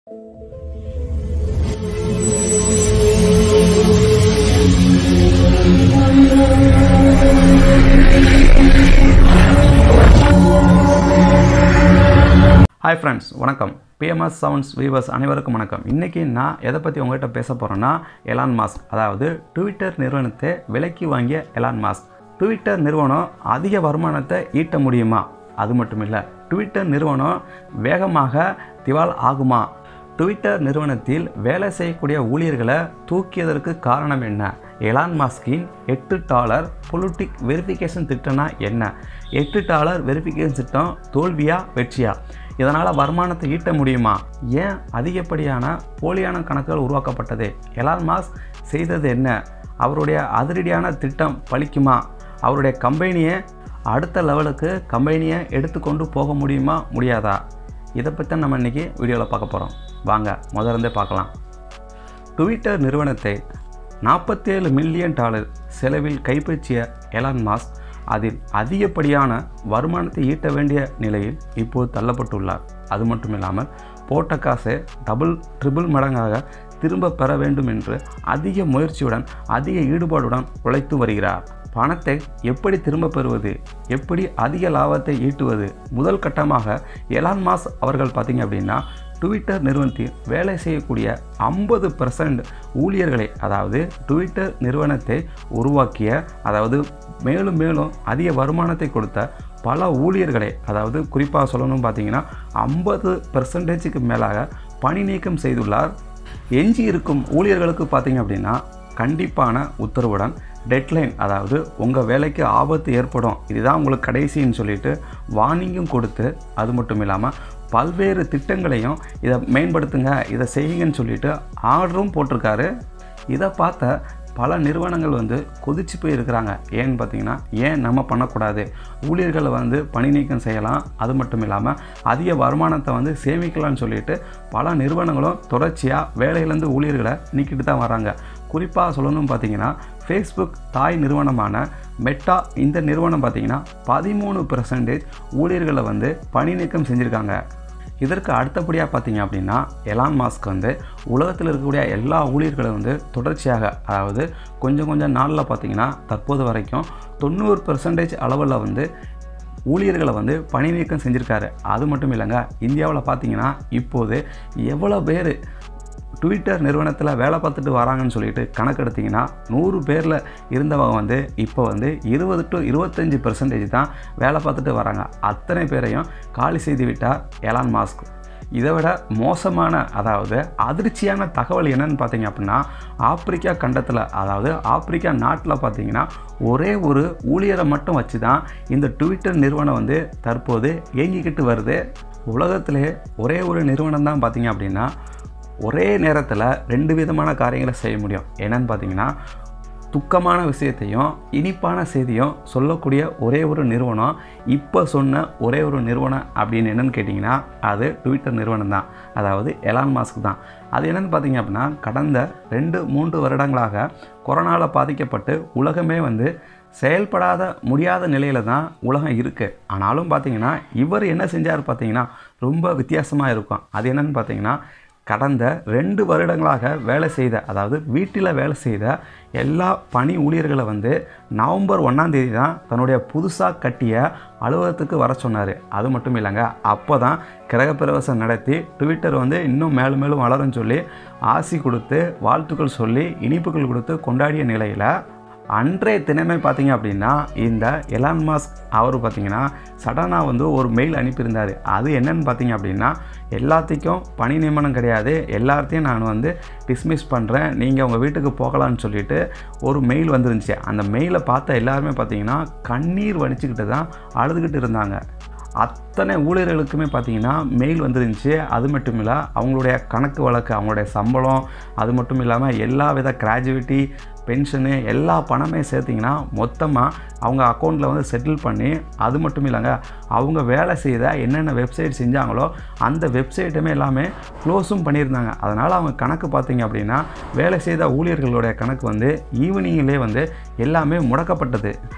hi friends வணக்கம் P M S sounds viewers அனைவருக்கும் வணக்கம் இன்றைக்கி நான் எதை பற்றி உங்கள்கிட்ட பேச போகிறேன்னா எலான் மாஸ்க் அதாவது ட்விட்டர் நிறுவனத்தை விலைக்கு வாங்கிய எலான் மாஸ்க் ட்விட்டர் நிறுவனம் அதிக வருமானத்தை ஈட்ட முடியுமா அது மட்டும் இல்லை ட்விட்டர் நிறுவனம் வேகமாக திவால் ஆகுமா ட்விட்டர் நிறுவனத்தில் வேலை செய்யக்கூடிய ஊழியர்களை தூக்கியதற்கு காரணம் என்ன எலான் மாஸ்கின் எட்டு டாலர் பொலிட்டிக் வெரிஃபிகேஷன் திட்டம்னா என்ன எட்டு டாலர் வெரிஃபிகேஷன் திட்டம் தோல்வியா வெற்றியா இதனால் வருமானத்தை ஈட்ட முடியுமா ஏன் அதிகப்படியான போலியான கணக்குகள் உருவாக்கப்பட்டது எலான் மாஸ்க் செய்தது என்ன அவருடைய அதிரடியான திட்டம் பலிக்குமா அவருடைய கம்பெனியை அடுத்த லெவலுக்கு கம்பெனியை எடுத்துக்கொண்டு போக முடியுமா முடியாதா இதை பற்றி நம்ம இன்றைக்கி வீடியோவில் பார்க்க போகிறோம் வாங்க முதலிருந்தே பார்க்கலாம் ட்விட்டர் நிறுவனத்தை நாற்பத்தேழு மில்லியன் டாலர் செலவில் கைப்பற்றிய எலான் மாஸ்க் அதில் அதிகப்படியான வருமானத்தை ஈட்ட வேண்டிய நிலையில் இப்போது தள்ளப்பட்டுள்ளார் அது மட்டும் இல்லாமல் போட்ட காசை டபுள் ட்ரிபிள் மடங்காக திரும்ப பெற வேண்டும் என்று அதிக முயற்சியுடன் அதிக ஈடுபாடுடன் உழைத்து வருகிறார் பணத்தை எப்படி திரும்ப பெறுவது எப்படி அதிக லாபத்தை ஈட்டுவது முதல் கட்டமாக எலான் மாஸ் அவர்கள் பார்த்தீங்க அப்படின்னா ட்விட்டர் நிறுவனத்தில் வேலை செய்யக்கூடிய ஐம்பது பர்சன்ட் ஊழியர்களை அதாவது ட்விட்டர் நிறுவனத்தை உருவாக்கிய அதாவது மேலும் மேலும் அதிக வருமானத்தை கொடுத்த பல ஊழியர்களை அதாவது குறிப்பாக சொல்லணும் பார்த்தீங்கன்னா ஐம்பது பெர்சன்டேஜுக்கு மேலாக பணி நீக்கம் செய்துள்ளார் எஞ்சி இருக்கும் ஊழியர்களுக்கு பார்த்தீங்க அப்படின்னா கண்டிப்பான உத்தரவுடன் டெட்லைன் அதாவது உங்கள் வேலைக்கு ஆபத்து ஏற்படும் இதுதான் உங்களுக்கு கடைசின்னு சொல்லிட்டு வார்னிங்கும் கொடுத்து அது மட்டும் இல்லாமல் பல்வேறு திட்டங்களையும் இதை மேம்படுத்துங்க இதை செய்யுங்கன்னு சொல்லிட்டு ஆர்டரும் போட்டிருக்காரு இதை பார்த்த பல நிறுவனங்கள் வந்து கொதிச்சு போயிருக்கிறாங்க ஏன்னு பார்த்தீங்கன்னா ஏன் நம்ம பண்ணக்கூடாது ஊழியர்களை வந்து பணி நீக்கம் செய்யலாம் அது மட்டும் இல்லாமல் அதிக வருமானத்தை வந்து சேமிக்கலாம்னு சொல்லிட்டு பல நிறுவனங்களும் தொடர்ச்சியாக வேலையிலேருந்து ஊழியர்களை நீக்கிட்டு தான் வராங்க குறிப்பாக சொல்லணும் பார்த்தீங்கன்னா ஃபேஸ்புக் தாய் நிறுவனமான மெட்டா இந்த நிறுவனம் பார்த்தீங்கன்னா பதிமூணு பெர்சன்டேஜ் ஊழியர்களை வந்து பணி நீக்கம் செஞ்சுருக்காங்க இதற்கு அடுத்தபடியாக பார்த்தீங்க அப்படின்னா எலான் மாஸ்க் வந்து உலகத்தில் இருக்கக்கூடிய எல்லா ஊழியர்களும் வந்து தொடர்ச்சியாக அதாவது கொஞ்சம் கொஞ்சம் நாளில் பார்த்தீங்கன்னா தற்போது வரைக்கும் தொண்ணூறு பெர்சன்டேஜ் அளவில் வந்து ஊழியர்களை வந்து பணி நீக்கம் செஞ்சுருக்காரு அது மட்டும் இல்லைங்க இந்தியாவில் பார்த்தீங்கன்னா இப்போது எவ்வளோ பேர் ட்விட்டர் நிறுவனத்தில் வேலை பார்த்துட்டு வராங்கன்னு சொல்லிட்டு கணக்கெடுத்திங்கன்னா நூறு பேரில் இருந்தவங்க வந்து இப்போ வந்து இருபது டு இருபத்தஞ்சி பெர்சன்டேஜ் தான் வேலை பார்த்துட்டு வராங்க அத்தனை பேரையும் காலி செய்து விட்டார் எலான் மாஸ்க் இதை விட மோசமான அதாவது அதிர்ச்சியான தகவல் என்னன்னு பார்த்தீங்க அப்படின்னா ஆப்பிரிக்கா கண்டத்தில் அதாவது ஆப்பிரிக்கா நாட்டில் பார்த்தீங்கன்னா ஒரே ஒரு ஊழியரை மட்டும் வச்சு தான் இந்த ட்விட்டர் நிறுவனம் வந்து தற்போது இயங்கிக்கிட்டு வருது உலகத்திலே ஒரே ஒரு நிறுவனம் தான் பார்த்தீங்க அப்படின்னா ஒரே நேரத்தில் ரெண்டு விதமான காரியங்களை செய்ய முடியும் என்னன்னு பார்த்தீங்கன்னா துக்கமான விஷயத்தையும் இனிப்பான செய்தியும் சொல்லக்கூடிய ஒரே ஒரு நிறுவனம் இப்போ சொன்ன ஒரே ஒரு நிறுவனம் அப்படின்னு என்னென்னு கேட்டிங்கன்னா அது ட்விட்டர் நிறுவனம் தான் அதாவது எலான் மாஸ்க் தான் அது என்னென்னு பார்த்தீங்க அப்படின்னா கடந்த ரெண்டு மூன்று வருடங்களாக கொரோனாவில் பாதிக்கப்பட்டு உலகமே வந்து செயல்படாத முடியாத நிலையில் தான் உலகம் இருக்குது ஆனாலும் பார்த்தீங்கன்னா இவர் என்ன செஞ்சார் பார்த்தீங்கன்னா ரொம்ப வித்தியாசமாக இருக்கும் அது என்னென்னு பார்த்தீங்கன்னா கடந்த ரெண்டு வருடங்களாக வேலை செய்த அதாவது வீட்டில் வேலை செய்த எல்லா பணி ஊழியர்களை வந்து நவம்பர் ஒன்றாந்தேதி தான் தன்னுடைய புதுசாக கட்டிய அலுவலகத்துக்கு வர சொன்னார் அது மட்டும் இல்லைங்க அப்போ தான் கிரகப்பிரவேசம் நடத்தி ட்விட்டர் வந்து இன்னும் மேலும் மேலும் வளரும்னு சொல்லி ஆசி கொடுத்து வாழ்த்துக்கள் சொல்லி இனிப்புகள் கொடுத்து கொண்டாடிய நிலையில் அன்றைய தினமே பார்த்தீங்க அப்படின்னா இந்த எலான் மாஸ்க் அவர் பார்த்தீங்கன்னா சடனாக வந்து ஒரு மெயில் அனுப்பியிருந்தார் அது என்னன்னு பார்த்தீங்க அப்படின்னா எல்லாத்துக்கும் பணி நியமனம் கிடையாது எல்லாத்தையும் நான் வந்து டிஸ்மிஸ் பண்ணுறேன் நீங்கள் உங்கள் வீட்டுக்கு போகலான்னு சொல்லிட்டு ஒரு மெயில் வந்துருந்துச்சு அந்த மெயிலை பார்த்த எல்லாருமே பார்த்தீங்கன்னா கண்ணீர் வடிச்சுக்கிட்டு தான் அழுதுகிட்டு இருந்தாங்க அத்தனை ஊழியர்களுக்குமே பார்த்தீங்கன்னா மெயில் வந்துருந்துச்சு அது மட்டும் இல்லை அவங்களுடைய கணக்கு வழக்கு அவங்களுடைய சம்பளம் அது மட்டும் இல்லாமல் எல்லா வித கிராஜுவிட்டி பென்ஷனு எல்லா பணமே சேர்த்திங்கன்னா மொத்தமாக அவங்க அக்கௌண்ட்டில் வந்து செட்டில் பண்ணி அது மட்டும் இல்லைங்க அவங்க வேலை செய்த என்னென்ன வெப்சைட் செஞ்சாங்களோ அந்த வெப்சைட்டுமே எல்லாமே க்ளோஸும் பண்ணியிருந்தாங்க அதனால் அவங்க கணக்கு பார்த்தீங்க அப்படின்னா வேலை செய்த ஊழியர்களுடைய கணக்கு வந்து ஈவினிங்கிலே வந்து எல்லாமே முடக்கப்பட்டது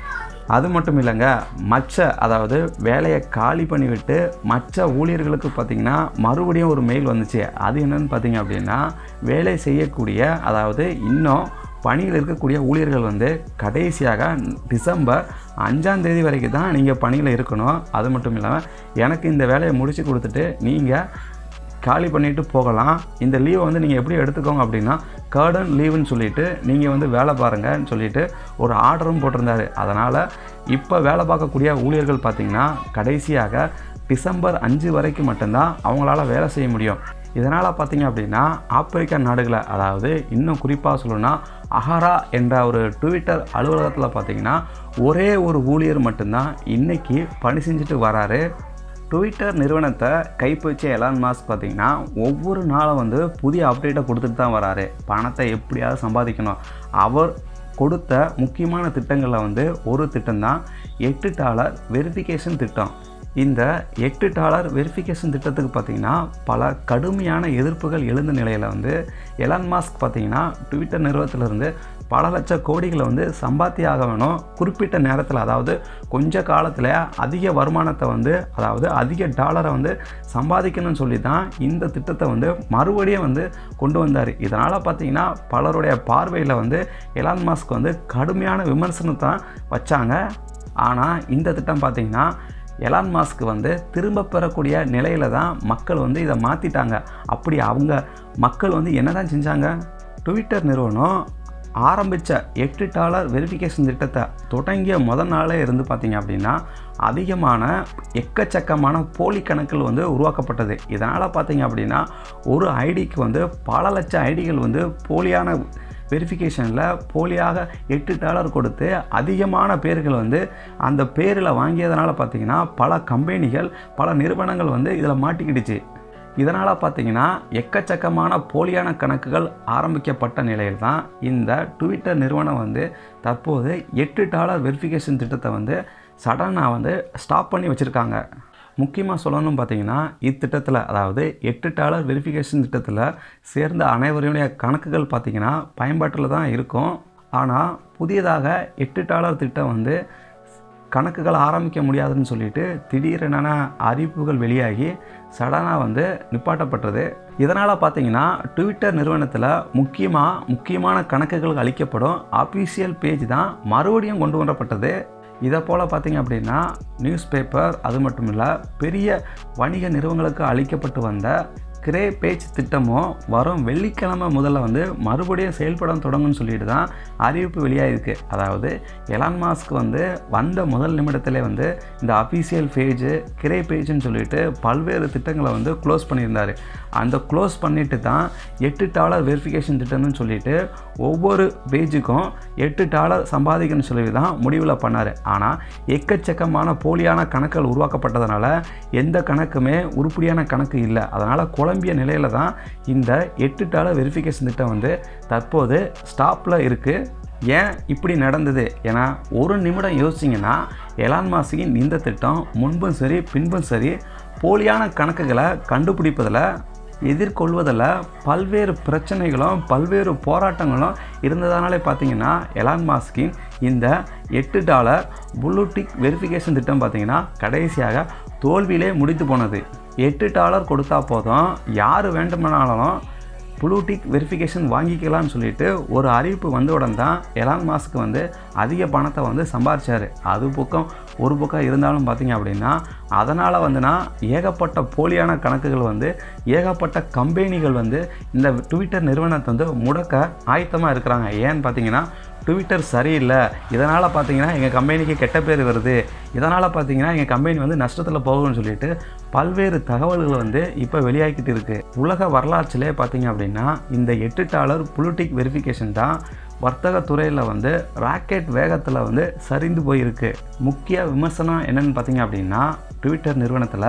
அது மட்டும் இல்லைங்க மற்ற அதாவது வேலையை காலி பண்ணிவிட்டு மற்ற ஊழியர்களுக்கு பார்த்திங்கன்னா மறுபடியும் ஒரு மெயில் வந்துச்சு அது என்னன்னு பார்த்தீங்க அப்படின்னா வேலை செய்யக்கூடிய அதாவது இன்னும் பணியில் இருக்கக்கூடிய ஊழியர்கள் வந்து கடைசியாக டிசம்பர் அஞ்சாம் தேதி வரைக்கும் தான் நீங்கள் பணியில் இருக்கணும் அது மட்டும் இல்லாமல் எனக்கு இந்த வேலையை முடித்து கொடுத்துட்டு நீங்கள் காலி பண்ணிவிட்டு போகலாம் இந்த லீவை வந்து நீங்கள் எப்படி எடுத்துக்கோங்க அப்படின்னா கர்டன் லீவுன்னு சொல்லிட்டு நீங்கள் வந்து வேலை பாருங்கன்னு சொல்லிட்டு ஒரு ஆர்டரும் போட்டிருந்தாரு அதனால் இப்போ வேலை பார்க்கக்கூடிய ஊழியர்கள் பார்த்திங்கன்னா கடைசியாக டிசம்பர் அஞ்சு வரைக்கும் மட்டும்தான் அவங்களால வேலை செய்ய முடியும் இதனால் பார்த்தீங்க அப்படின்னா ஆப்பிரிக்கா நாடுகளை அதாவது இன்னும் குறிப்பாக சொல்லணும்னா அஹாரா என்ற ஒரு ட்விட்டர் அலுவலகத்தில் பார்த்தீங்கன்னா ஒரே ஒரு ஊழியர் மட்டும்தான் இன்றைக்கி பணி செஞ்சுட்டு வராரு ட்விட்டர் நிறுவனத்தை கைப்பற்றிய எலான் மாஸ்க் பார்த்தீங்கன்னா ஒவ்வொரு நாளும் வந்து புதிய அப்டேட்டை கொடுத்துட்டு தான் வராரு பணத்தை எப்படியாவது சம்பாதிக்கணும் அவர் கொடுத்த முக்கியமான திட்டங்களில் வந்து ஒரு திட்டம் தான் எட்டு டாலர் வெரிஃபிகேஷன் திட்டம் இந்த எட்டு டாலர் வெரிஃபிகேஷன் திட்டத்துக்கு பார்த்தீங்கன்னா பல கடுமையான எதிர்ப்புகள் எழுந்த நிலையில் வந்து எலான் மாஸ்க் பார்த்தீங்கன்னா ட்விட்டர் நிறுவனத்திலிருந்து பல லட்ச கோடிகளை வந்து சம்பாத்தி ஆக வேணும் குறிப்பிட்ட நேரத்தில் அதாவது கொஞ்ச காலத்தில் அதிக வருமானத்தை வந்து அதாவது அதிக டாலரை வந்து சம்பாதிக்கணும்னு சொல்லி தான் இந்த திட்டத்தை வந்து மறுபடியும் வந்து கொண்டு வந்தார் இதனால் பார்த்தீங்கன்னா பலருடைய பார்வையில் வந்து எலான் மாஸ்க் வந்து கடுமையான விமர்சனத்தை வச்சாங்க ஆனால் இந்த திட்டம் பார்த்தீங்கன்னா எலான் மாஸ்க் வந்து திரும்ப பெறக்கூடிய நிலையில் தான் மக்கள் வந்து இதை மாற்றிட்டாங்க அப்படி அவங்க மக்கள் வந்து என்ன தான் செஞ்சாங்க ட்விட்டர் நிறுவனம் ஆரம்பித்த எட்டு டாலர் வெரிஃபிகேஷன் திட்டத்தை தொடங்கிய முதல் நாளே இருந்து பார்த்தீங்க அப்படின்னா அதிகமான எக்கச்சக்கமான போலி கணக்குகள் வந்து உருவாக்கப்பட்டது இதனால் பார்த்தீங்க அப்படின்னா ஒரு ஐடிக்கு வந்து பல லட்சம் ஐடிகள் வந்து போலியான வெரிஃபிகேஷனில் போலியாக எட்டு டாலர் கொடுத்து அதிகமான பேர்கள் வந்து அந்த பேரில் வாங்கியதனால் பார்த்தீங்கன்னா பல கம்பெனிகள் பல நிறுவனங்கள் வந்து இதில் மாட்டிக்கிடுச்சு இதனால் பார்த்தீங்கன்னா எக்கச்சக்கமான போலியான கணக்குகள் ஆரம்பிக்கப்பட்ட நிலையில் தான் இந்த ட்விட்டர் நிறுவனம் வந்து தற்போது எட்டு டாலர் வெரிஃபிகேஷன் திட்டத்தை வந்து சடனாக வந்து ஸ்டாப் பண்ணி வச்சுருக்காங்க முக்கியமாக சொல்லணும் பார்த்தீங்கன்னா இத்திட்டத்தில் அதாவது எட்டு டாலர் வெரிஃபிகேஷன் திட்டத்தில் சேர்ந்த அனைவருடைய கணக்குகள் பார்த்திங்கன்னா பயன்பாட்டில் தான் இருக்கும் ஆனால் புதியதாக எட்டு டாலர் திட்டம் வந்து கணக்குகள் ஆரம்பிக்க முடியாதுன்னு சொல்லிட்டு திடீரென அறிவிப்புகள் வெளியாகி சடனாக வந்து நிப்பாட்டப்பட்டது இதனால் பார்த்தீங்கன்னா ட்விட்டர் நிறுவனத்தில் முக்கியமாக முக்கியமான கணக்குகள் அளிக்கப்படும் அஃபீஷியல் பேஜ் தான் மறுபடியும் கொண்டு வரப்பட்டது இதை போல் பார்த்தீங்க அப்படின்னா நியூஸ் பேப்பர் அது மட்டும் இல்லை பெரிய வணிக நிறுவனங்களுக்கு அளிக்கப்பட்டு வந்த கிரே பேஜ் திட்டமும் வரும் வெள்ளிக்கிழமை முதல்ல வந்து மறுபடியும் செயல்பட தொடங்கும்னு சொல்லிட்டு தான் அறிவிப்பு வெளியாகிருக்கு அதாவது எலான் மாஸ்க் வந்து வந்த முதல் நிமிடத்திலே வந்து இந்த அஃபீஷியல் பேஜு கிரே பேஜுன்னு சொல்லிட்டு பல்வேறு திட்டங்களை வந்து க்ளோஸ் பண்ணியிருந்தார் அந்த க்ளோஸ் பண்ணிட்டு தான் எட்டு டாலர் வெரிஃபிகேஷன் திட்டம்னு சொல்லிட்டு ஒவ்வொரு பேஜுக்கும் எட்டு டாலர் சம்பாதிக்கணும்னு சொல்லி தான் முடிவில் பண்ணார் ஆனால் எக்கச்சக்கமான போலியான கணக்குகள் உருவாக்கப்பட்டதுனால எந்த கணக்குமே உருப்படியான கணக்கு இல்லை அதனால் குழம்பிய நிலையில் தான் இந்த எட்டு டாலர் வெரிஃபிகேஷன் திட்டம் வந்து தற்போது ஸ்டாப்பில் இருக்குது ஏன் இப்படி நடந்தது ஏன்னா ஒரு நிமிடம் யோசிச்சிங்கன்னா எலான் மாஸ்கின் இந்த திட்டம் முன்பும் சரி பின்பும் சரி போலியான கணக்குகளை கண்டுபிடிப்பதில் எதிர்கொள்வதில் பல்வேறு பிரச்சனைகளும் பல்வேறு போராட்டங்களும் இருந்ததனாலே பார்த்தீங்கன்னா எலான் மாஸ்கின் இந்த எட்டு டாலர் புல்லூட்டிக் வெரிஃபிகேஷன் திட்டம் பார்த்தீங்கன்னா கடைசியாக தோல்வியிலே முடித்து போனது எட்டு டாலர் கொடுத்தா போதும் யார் வேண்டுமானாலும் ப்ளூடிக் வெரிஃபிகேஷன் வாங்கிக்கலாம்னு சொல்லிட்டு ஒரு அறிவிப்பு வந்தவுடன் தான் எலான் மாஸ்க் வந்து அதிக பணத்தை வந்து சம்பாரிச்சார் அது பக்கம் ஒரு பக்கம் இருந்தாலும் பார்த்தீங்க அப்படின்னா அதனால் வந்துனா ஏகப்பட்ட போலியான கணக்குகள் வந்து ஏகப்பட்ட கம்பெனிகள் வந்து இந்த ட்விட்டர் நிறுவனத்தை வந்து முடக்க ஆயத்தமாக இருக்கிறாங்க ஏன்னு பார்த்தீங்கன்னா ட்விட்டர் சரியில்லை இதனால் பார்த்தீங்கன்னா எங்கள் கம்பெனிக்கு கெட்ட பேர் வருது இதனால் பார்த்தீங்கன்னா எங்கள் கம்பெனி வந்து நஷ்டத்தில் போகும்னு சொல்லிட்டு பல்வேறு தகவல்கள் வந்து இப்போ வெளியாகிட்டு இருக்குது உலக வரலாற்றிலே பார்த்தீங்க அப்படின்னா இந்த எட்டு டாலர் புலிட்டிக் வெரிஃபிகேஷன் தான் வர்த்தக துறையில் வந்து ராக்கெட் வேகத்தில் வந்து சரிந்து போயிருக்கு முக்கிய விமர்சனம் என்னென்னு பார்த்தீங்க அப்படின்னா ட்விட்டர் நிறுவனத்தில்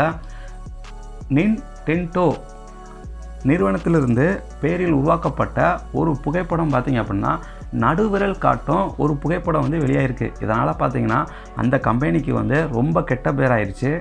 நின் டென்டோ நிறுவனத்திலிருந்து பேரில் உருவாக்கப்பட்ட ஒரு புகைப்படம் பார்த்தீங்க அப்படின்னா நடுவிரல் காட்டும் ஒரு புகைப்படம் வந்து வெளியாயிருக்கு இதனால் பார்த்தீங்கன்னா அந்த கம்பெனிக்கு வந்து ரொம்ப கெட்ட பேர் ஆயிடுச்சு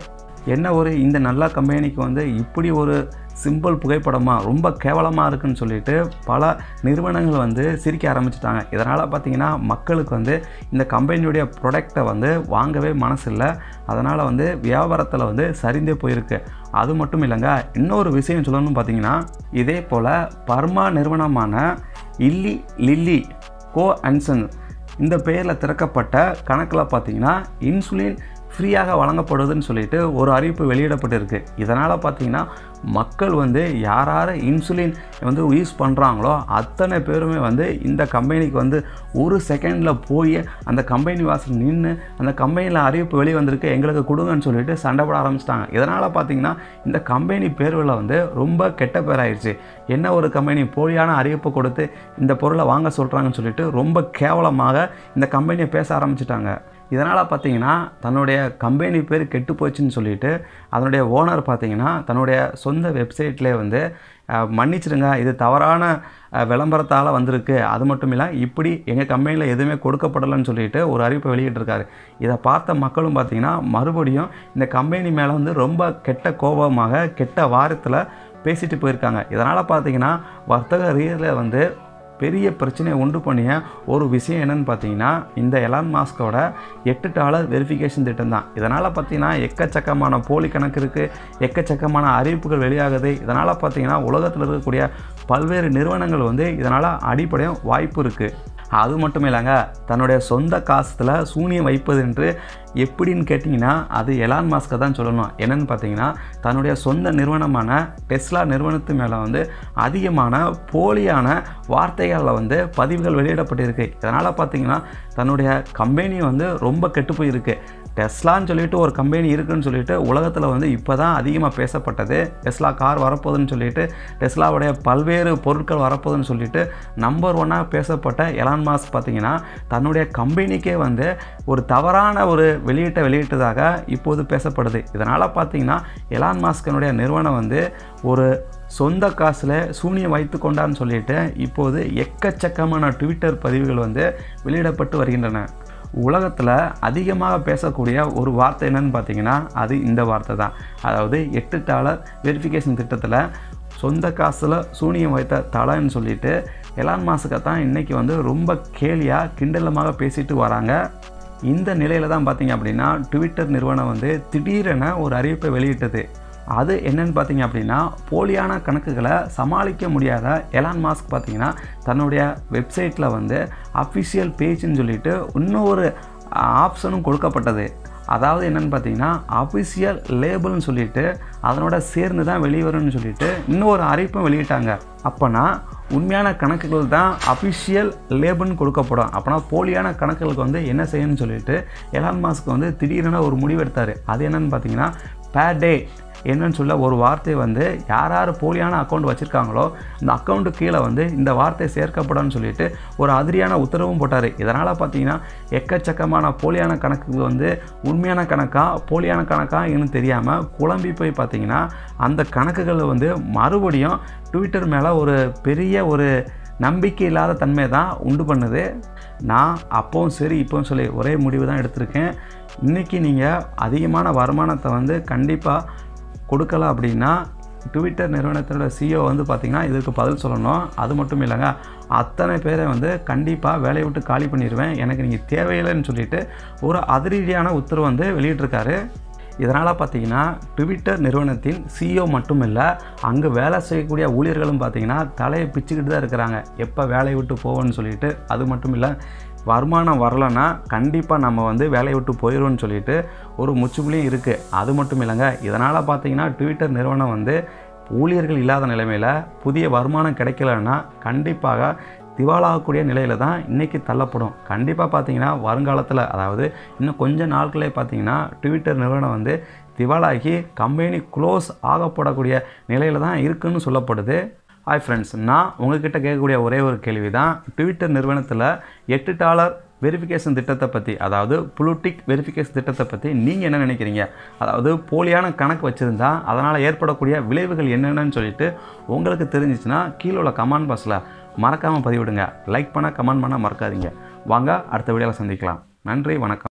என்ன ஒரு இந்த நல்ல கம்பெனிக்கு வந்து இப்படி ஒரு சிம்பிள் புகைப்படமாக ரொம்ப கேவலமாக இருக்குன்னு சொல்லிட்டு பல நிறுவனங்கள் வந்து சிரிக்க ஆரம்பிச்சிட்டாங்க இதனால் பார்த்தீங்கன்னா மக்களுக்கு வந்து இந்த கம்பெனியுடைய ப்ராடக்டை வந்து வாங்கவே மனசு இல்லை அதனால் வந்து வியாபாரத்தில் வந்து சரிந்தே போயிருக்கு அது மட்டும் இல்லைங்க இன்னொரு விஷயம் சொல்லணும்னு பார்த்தீங்கன்னா இதே போல் பர்மா நிறுவனமான இல்லி லில்லி கோ அன்சன் இந்த பெயரில் திறக்கப்பட்ட கணக்கில் பார்த்தீங்கன்னா இன்சுலின் ஃப்ரீயாக வழங்கப்படுதுன்னு சொல்லிட்டு ஒரு அறிவிப்பு வெளியிடப்பட்டிருக்கு இதனால் பார்த்தீங்கன்னா மக்கள் வந்து யார் யார் இன்சுலின் வந்து யூஸ் பண்ணுறாங்களோ அத்தனை பேருமே வந்து இந்த கம்பெனிக்கு வந்து ஒரு செகண்டில் போய் அந்த கம்பெனி வாசல் நின்று அந்த கம்பெனியில் அறிவிப்பு வெளியே வந்திருக்கு எங்களுக்கு கொடுங்கன்னு சொல்லிட்டு சண்டை போட ஆரம்பிச்சிட்டாங்க இதனால் பார்த்தீங்கன்னா இந்த கம்பெனி பேர்வில் வந்து ரொம்ப கெட்ட பேர் ஆயிடுச்சு என்ன ஒரு கம்பெனி போலியான அறிவிப்பு கொடுத்து இந்த பொருளை வாங்க சொல்கிறாங்கன்னு சொல்லிட்டு ரொம்ப கேவலமாக இந்த கம்பெனியை பேச ஆரம்பிச்சிட்டாங்க இதனால் பார்த்தீங்கன்னா தன்னுடைய கம்பெனி பேர் கெட்டு போச்சுன்னு சொல்லிட்டு அதனுடைய ஓனர் பார்த்தீங்கன்னா தன்னுடைய சொந்த வெப்சைட்லேயே வந்து அஹ், மன்னிச்சிடுங்க இது தவறான அஹ், விளம்பரத்தால் வந்திருக்கு அது மட்டும் இல்லை இப்படி எங்கள் கம்பெனியில் எதுவுமே கொடுக்கப்படலைன்னு சொல்லிட்டு ஒரு அறிவிப்பை வெளியிட்டிருக்காரு இதை பார்த்த மக்களும் பார்த்தீங்கன்னா மறுபடியும் இந்த கம்பெனி மேலே வந்து ரொம்ப கெட்ட கோபமாக கெட்ட வாரத்தில் பேசிட்டு போயிருக்காங்க இதனால் பார்த்தீங்கன்னா வர்த்தக ரீதியில் வந்து பெரிய பிரச்சனையை உண்டு பண்ணிய ஒரு விஷயம் என்னன்னு பார்த்தீங்கன்னா இந்த எலான் மாஸ்கோட எட்டு டாலர் வெரிஃபிகேஷன் திட்டம் தான் இதனால் பார்த்தீங்கன்னா எக்கச்சக்கமான போலி கணக்கு இருக்குது எக்கச்சக்கமான அறிவிப்புகள் வெளியாகுது இதனால் பார்த்தீங்கன்னா உலகத்தில் இருக்கக்கூடிய பல்வேறு நிறுவனங்கள் வந்து இதனால் அடிப்படையும் வாய்ப்பு இருக்குது அது மட்டும் இல்லைங்க தன்னுடைய சொந்த காசுல சூனியம் வைப்பது என்று எப்படின்னு கேட்டிங்கன்னா அது எலான் மாஸ்கை தான் சொல்லணும் என்னன்னு பார்த்தீங்கன்னா தன்னுடைய சொந்த நிறுவனமான டெஸ்லா நிறுவனத்து மேலே வந்து அதிகமான போலியான வார்த்தைகளில் வந்து பதிவுகள் வெளியிடப்பட்டிருக்கு இதனால் பார்த்தீங்கன்னா தன்னுடைய கம்பெனி வந்து ரொம்ப கெட்டு போயிருக்கு டெஸ்லான்னு சொல்லிட்டு ஒரு கம்பெனி இருக்குன்னு சொல்லிட்டு உலகத்தில் வந்து இப்போ தான் அதிகமாக பேசப்பட்டது டெஸ்லா கார் வரப்போகுதுன்னு சொல்லிட்டு டெஸ்லாவுடைய பல்வேறு பொருட்கள் வரப்போகுதுன்னு சொல்லிட்டு நம்பர் ஒன்னாக பேசப்பட்ட எலான் மாஸ்க் பார்த்தீங்கன்னா தன்னுடைய கம்பெனிக்கே வந்து ஒரு தவறான ஒரு வெளியீட்டை வெளியிட்டதாக இப்போது பேசப்படுது இதனால் பார்த்தீங்கன்னா எலான் மாஸ்கனுடைய நிறுவனம் வந்து ஒரு சொந்த காசில் சூனியம் வைத்து கொண்டான்னு சொல்லிட்டு இப்போது எக்கச்சக்கமான ட்விட்டர் பதிவுகள் வந்து வெளியிடப்பட்டு வருகின்றன உலகத்தில் அதிகமாக பேசக்கூடிய ஒரு வார்த்தை என்னன்னு பார்த்தீங்கன்னா அது இந்த வார்த்தை தான் அதாவது எட்டு டாலர் வெரிஃபிகேஷன் திட்டத்தில் சொந்த காசில் சூனியம் வைத்த தலைன்னு சொல்லிட்டு எலான் மாசுக்கை தான் இன்றைக்கி வந்து ரொம்ப கேலியாக கிண்டலமாக பேசிட்டு வராங்க இந்த நிலையில் தான் பார்த்தீங்க அப்படின்னா ட்விட்டர் நிறுவனம் வந்து திடீரென ஒரு அறிவிப்பை வெளியிட்டது அது என்னன்னு பார்த்தீங்க அப்படின்னா போலியான கணக்குகளை சமாளிக்க முடியாத எலான் மாஸ்க் பார்த்தீங்கன்னா தன்னுடைய வெப்சைட்டில் வந்து அஃபிஷியல் பேஜ்னு சொல்லிட்டு இன்னொரு ஆப்ஷனும் கொடுக்கப்பட்டது அதாவது என்னன்னு பார்த்தீங்கன்னா அஃபிஷியல் லேபிள்னு சொல்லிட்டு அதனோட சேர்ந்து தான் வெளிவரும்னு சொல்லிட்டு இன்னொரு அறிவிப்பும் வெளியிட்டாங்க அப்போனா உண்மையான கணக்குகள் தான் அஃபிஷியல் லேபிள்னு கொடுக்கப்படும் அப்போனா போலியான கணக்குகளுக்கு வந்து என்ன செய்யணும்னு சொல்லிட்டு எலான் மாஸ்க் வந்து திடீரென ஒரு முடிவெடுத்தார் அது என்னன்னு பார்த்தீங்கன்னா பேர் டே என்னன்னு சொல்ல ஒரு வார்த்தை வந்து யார் யார் போலியான அக்கௌண்ட் வச்சுருக்காங்களோ இந்த அக்கௌண்ட்டு கீழே வந்து இந்த வார்த்தை சேர்க்கப்படான்னு சொல்லிட்டு ஒரு அதிரியான உத்தரவும் போட்டார் இதனால் பார்த்தீங்கன்னா எக்கச்சக்கமான போலியான கணக்கு வந்து உண்மையான கணக்கா போலியான கணக்கா இன்னும் தெரியாமல் குழம்பி போய் பார்த்தீங்கன்னா அந்த கணக்குகள் வந்து மறுபடியும் ட்விட்டர் மேலே ஒரு பெரிய ஒரு நம்பிக்கை இல்லாத தன்மை தான் உண்டு பண்ணுது நான் அப்போவும் சரி இப்போவும் சொல்லி ஒரே முடிவு தான் எடுத்திருக்கேன் இன்றைக்கி நீங்கள் அதிகமான வருமானத்தை வந்து கண்டிப்பாக கொடுக்கல அப்படின்னா ட்விட்டர் நிறுவனத்தோட சிஓ வந்து பார்த்திங்கன்னா இதுக்கு பதில் சொல்லணும் அது மட்டும் இல்லைங்க அத்தனை பேரை வந்து கண்டிப்பாக வேலையை விட்டு காலி பண்ணிடுவேன் எனக்கு நீங்கள் தேவையில்லைன்னு சொல்லிட்டு ஒரு அதிரடியான உத்தரவு வந்து வெளியிட்டிருக்காரு இதனால் பார்த்தீங்கன்னா ட்விட்டர் நிறுவனத்தின் சிஇஓ மட்டும் இல்லை அங்கே வேலை செய்யக்கூடிய ஊழியர்களும் பார்த்தீங்கன்னா தலையை பிச்சுக்கிட்டு தான் இருக்கிறாங்க எப்போ வேலையை விட்டு போவோன்னு சொல்லிட்டு அது மட்டும் இல்லை வருமானம் வரலைன்னா கண்டிப்பாக நம்ம வந்து வேலையை விட்டு போயிடும்னு சொல்லிட்டு ஒரு முச்சுப்புலியும் இருக்குது அது மட்டும் இல்லைங்க இதனால் பார்த்தீங்கன்னா ட்விட்டர் நிறுவனம் வந்து ஊழியர்கள் இல்லாத நிலைமையில் புதிய வருமானம் கிடைக்கலன்னா கண்டிப்பாக திவாலாகக்கூடிய நிலையில் தான் இன்றைக்கி தள்ளப்படும் கண்டிப்பாக பார்த்தீங்கன்னா வருங்காலத்தில் அதாவது இன்னும் கொஞ்ச நாட்களே பார்த்தீங்கன்னா ட்விட்டர் நிறுவனம் வந்து திவாலாகி கம்பெனி க்ளோஸ் ஆகப்படக்கூடிய நிலையில் தான் இருக்குன்னு சொல்லப்படுது ஹாய் ஃப்ரெண்ட்ஸ் நான் உங்ககிட்ட கேட்கக்கூடிய ஒரே ஒரு கேள்வி தான் ட்விட்டர் நிறுவனத்தில் எட்டு டாலர் வெரிஃபிகேஷன் திட்டத்தை பற்றி அதாவது புளுட்டிக் வெரிஃபிகேஷன் திட்டத்தை பற்றி நீங்கள் என்ன நினைக்கிறீங்க அதாவது போலியான கணக்கு வச்சுருந்தா அதனால் ஏற்படக்கூடிய விளைவுகள் என்னென்னு சொல்லிட்டு உங்களுக்கு தெரிஞ்சிச்சுன்னா கீழே உள்ள கமெண்ட் பாக்ஸில் மறக்காமல் பதிவிடுங்க லைக் பண்ண கமெண்ட் பண்ண மறக்காதீங்க வாங்க அடுத்த வீடியோவில் சந்திக்கலாம் நன்றி வணக்கம்